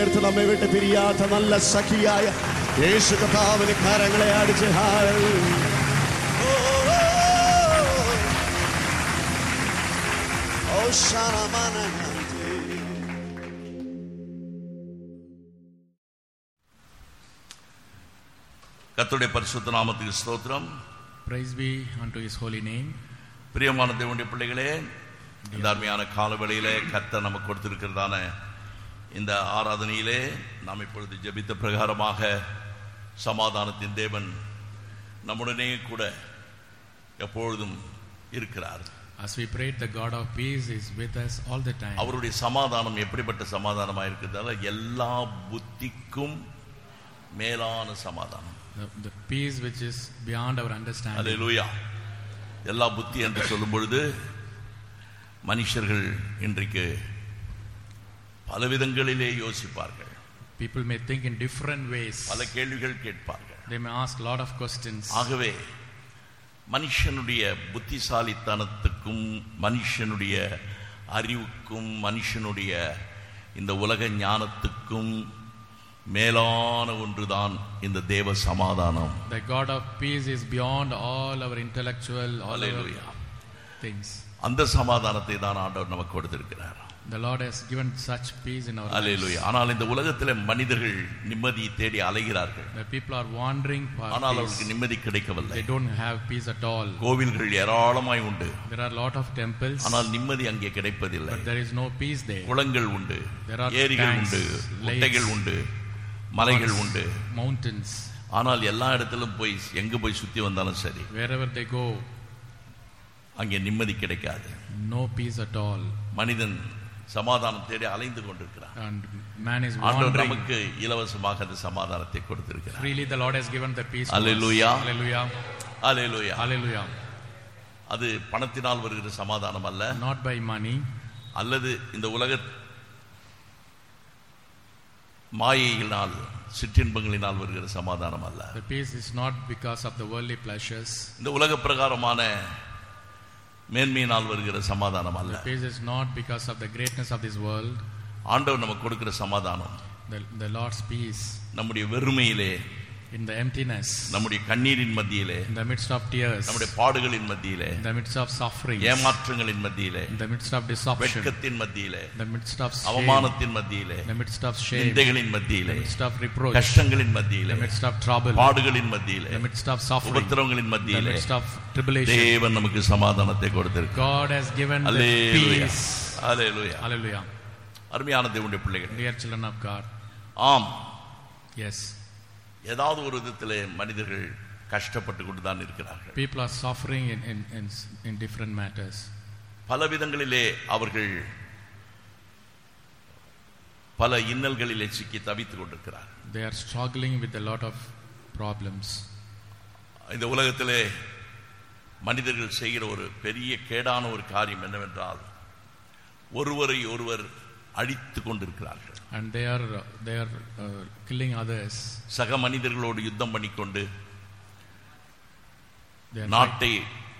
ചേർത്ത് നമ്മെ വിട്ട് പിരിയാത്ത നല്ല സഖിയായ യേശു കഥാവിന് കരങ്ങളെ അടിച്ച് ഹാൽ ഓ ശരമനഹന്തേ கர்த்தருடைய பரிசுத்த நாமத்துக்கு ஸ்தோத்திரம் Praise be unto his holy name. பிரியமான தேவனுடைய பிள்ளைகளே இந்த அருமையான காலவெளியிலே கர்த்தர் நமக்கு கொடுத்திருக்கிறதான இந்த ஆராதனையிலே நாம் இப்பொழுது ஜெபித்த பிரகாரமாக சமாதானத்தின் தேவன் நம்முடனே கூட எப்பொழுதும் இருக்கிறார் As we prayed, the God of peace is with us all the time. அவருடைய சமாதானம் எப்படிப்பட்ட சமாதானமாக இருக்கிறதால எல்லா புத்திக்கும் மேலான சமாதானம் The, the peace which is beyond our understanding. அல்லேலூயா எல்லா புத்தி என்று சொல்லும் பொழுது மனுஷர்கள் இன்றைக்கு பலவிதங்களிலே யோசிப்பார்கள் People may think in different ways. பல கேள்விகள் கேட்பார்கள் They may ask a lot of questions. ஆகவே மனுஷனுடைய புத்திசாலித்தனத்துக்கும் மனுஷனுடைய அறிவுக்கும் மனுஷனுடைய இந்த உலக ஞானத்துக்கும் மேலான ஒன்றுதான் இந்த தேவ சமாதானம் The God of peace is beyond all our intellectual, all Hallelujah. our things. அந்த சமாதானத்தை தான் ஆண்டவர் நமக்கு கொடுத்திருக்கிறார் The Lord has given such peace in our lives. அல்லேலூயா ஆனால் இந்த உலகத்திலே மனிதர்கள் நிம்மதி தேடி அலைகிறார்கள் The people are wandering for ஆனால் peace. அவர்களுக்கு நிம்மதி கிடைக்கவில்லை They don't have peace at all. கோவில்கள் ஏராளமாய் உண்டு There are a lot of temples, ஆனால் நிம்மதி அங்கே கிடைப்பதில்லை but there is no peace there. குளங்கள் உண்டு There are ஏரிகள் tanks, உண்டு lakes, முட்டைகள் உண்டு மலைகள் உண்டு Mountains. ஆனால் எல்லா இடத்திலும் போய் எங்க போய் சுத்தி வந்தாலும் சரி Wherever they go, அங்கே நிம்மதி கிடைக்காது no peace at all. மனிதன் சமாதானம் தேடி அலைந்து கொண்டிருக்கிறான் And man is ஆண்டவர் wandering. நமக்கு இலவசமாக அந்த சமாதானத்தை கொடுத்திருக்கிறார் Freely the Lord has given the peace. to us. Hallelujah. Hallelujah. Hallelujah Hallelujah. அது பணத்தினால் வருகிற சமாதானம் அல்ல Not by money, அல்லது இந்த உலக மாயையினால் சிற்றின்பங்களினால் வருகிற சமாதானம் அல்ல the peace is not because of the worldly pleasures. இந்த உலக பிரகாரமான மேன்மையினால் வருகிற சமாதானம் அல்ல The peace is not because of the greatness of this world. ஆண்டவர் நமக்கு கொடுக்கிற சமாதானம் The, the Lord's peace நம்முடைய வெறுமையிலே in the emptiness, நம்முடைய கண்ணீரின் மத்தியிலே in the midst of tears, நம்முடைய பாடுகளின் மத்தியிலே in the midst of suffering, ஏமாற்றங்களின் மத்தியிலே in the midst of deception, வெட்கத்தின் மத்தியிலே in the midst of shame, அவமானத்தின் மத்தியிலே in the midst of shame, in நிந்தைகளின் the மத்தியிலே midst of reproach, கஷ்டங்களின் in மத்தியிலே the midst of trouble, பாடுகளின் மத்தியிலே in the midst of suffering, உபத்திரவங்களின் in the மத்தியிலே midst of tribulation. தேவன் நமக்கு சமாதானத்தை கொடுத்திருக்கிறார் God has given the hallelujah peace. Hallelujah Hallelujah. அருமையான தேவனுடைய பிள்ளைகள் Dear children of God. ஆம் Yes. ஏதாவது ஒரு விதத்திலே மனிதர்கள் கஷ்டப்பட்டு கொண்டு தான் இருக்கிறார்கள் People are suffering in, in, in, in different matters. பல விதங்களிலே அவர்கள் பல இன்னல்களிலே சிக்கி தவித்துக் கொண்டிருக்கிறார்கள் They are struggling with a lot of problems. இந்த உலகத்திலே மனிதர்கள் செய்கிற ஒரு பெரிய கேடான ஒரு காரியம் என்னவென்றால் ஒருவரை ஒருவர் அழித்து கொண்டிருக்கிறார்கள் And they are, they are uh, killing others. சக மனிதர்களோடு யுத்தம் பண்ணிக்கொண்டு They are, நாட்டை